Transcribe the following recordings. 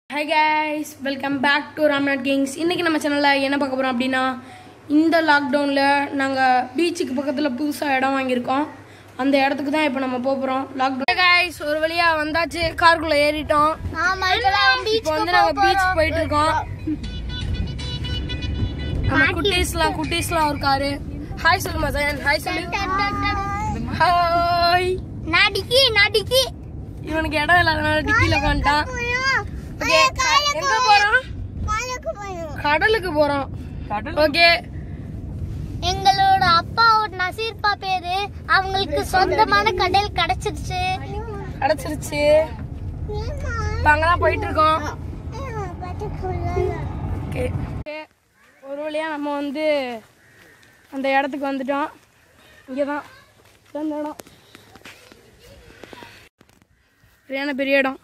High guys welcome back to Ramnath kings இன்றைக்கி நம்ம சேனலில் என்ன பார்க்க போகிறோம் அப்படின்னா இந்த லாக்டவுனில் நாங்கள் பீச்சுக்கு பக்கத்தில் புதுசாக இடம் வாங்கியிருக்கோம் அந்த இடத்துக்கு தான் இப்போ நம்ம போகிறோம் லாக்டவுன் கைஸ் ஒரு வழியாக வந்தாச்சு காருக்குள்ளே ஏறிட்டோம் ஆமா இப்பதான் இப்போ வந்து நாங்கள் பீச் போயிட்டு இருக்கோம் நம்ம குட்டீஸ்லாம் குட்டீஸ்லாம் இருக்காரு ஹாய் சொல்லு மச்சான் ஹாய் சொல்லு ஹாய் நடிக்கி நடிக்கி இவனுக்கு இடம் இல்லாதனால டிக்கியில் உட்காந்துட்டான் ஓகே எங்க போறோம் கடலுக்கு போறோம் ஓகே எங்களோட அப்பாவோட நசீர்பா பேரு அவங்களுக்கு சொந்தமான கடல் கிடைச்சிருச்சு அடைச்சிருச்சு இப்போ அங்கதான் போயிட்டு இருக்கோம் ஓகே ஒரு வழியா நம்ம வந்து அந்த இடத்துக்கு வந்துட்டோம் இங்கே தான் இந்த இடம் சரியான பெரிய இடம்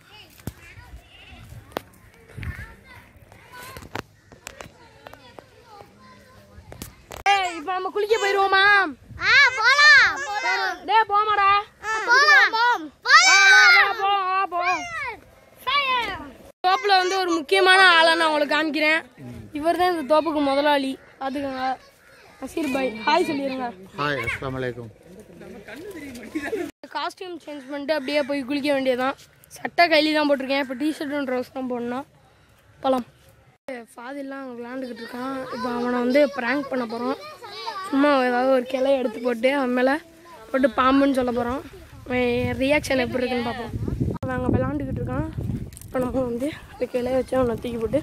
ஏய் இப்போ நம்ம குளிக்க போயிருவோமா ஆ போலாம் போலாம் டேய் போமாடா போலாம் போலாம் தோப்புல வந்து ஒரு முக்கியமான ஆளை நான் உங்களுக்கு காமிக்கிறேன் இவர் தான் இந்த தோப்புக்கு முதலாளி பாத்துக்கோங்க நசீர் பாய் ஹாய் சொல்லிடுங்க ஹாய் அஸ்லாம் வலைக்கும் காஸ்டியூம் சேஞ்ச் பண்ணிட்டு அப்படியே போய் குளிக்க வேண்டியதுதான் சட்டை கைலி தான் போட்டிருக்கேன் இப்போ டிஷர்ட்டும் ட்ரெஸ் தான் போடணும் போகலாம் ஃபாதிலாம் அங்கே விளாண்டுக்கிட்டு இருக்கான் இப்போ அவனை வந்து ப்ராங்க் பண்ண போகிறோம் சும்மா ஏதாவது ஒரு கிளைய எடுத்து போட்டு அவன் மேலே போட்டு பாம்புன்னு சொல்ல போகிறோம் ரியாக்ஷன் எப்படி இருக்குன்னு பார்ப்போம் அவன் அங்கே விளாண்டுக்கிட்டு இருக்கான் இப்போ நம்ம வந்து இந்த கிளைய வச்சு அவனை தூக்கி போட்டு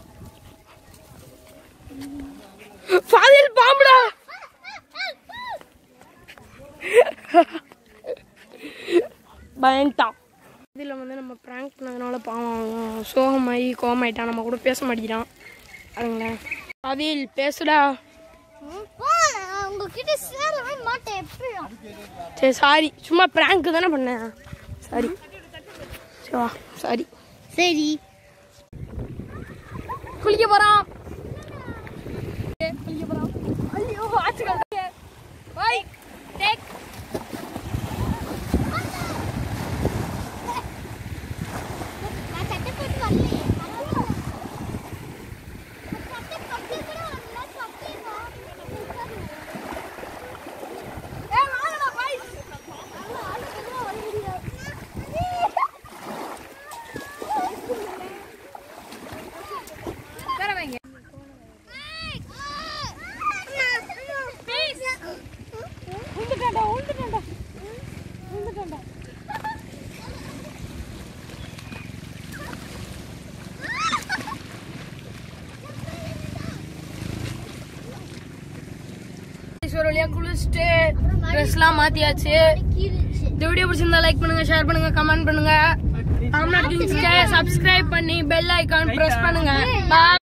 ஃபாதில் பாம்புடா பயன்ட்டான் இதில் வந்து நம்ம ப்ராங்க் பண்ணதுனால பாவம் அவன் சோகமாயி கோவமாயிட்டான் நம்ம கூட பேச மாட்டேங்கிறான் அதுங்களேன் அதில் பேசுடா போலாம் உங்ககிட்ட சேரவே மாட்டேன் எப்படியும் சரி சாரி சும்மா ப்ராங்க் தானே பண்ணேன் சாரி சரி வா சாரி சரி குளிக்க போகிறான் குளிக்க போகிறான் ஐயோ ஆச்சுக்கல் பாய் டேக் நான் சட்டை போட்டு வரலையே சட்டை போட்டு கூட வரல சட்டை உண்டுட்டாண்டா உண்டுட்டாண்டா உண்டுட்டாண்டா ஒரு வழியா குளிச்சுட்டு ட்ரெஸ்லாம் மாத்தியாச்சு இந்த வீடியோ பிடிச்சிருந்தா லைக் பண்ணுங்க ஷேர் பண்ணுங்க கமெண்ட் பண்ணுங்க தமிழ்நாடு சப்ஸ்கிரைப் பண்ணி பெல் ஐகான் பிரஸ் பண்ணுங்க Bye.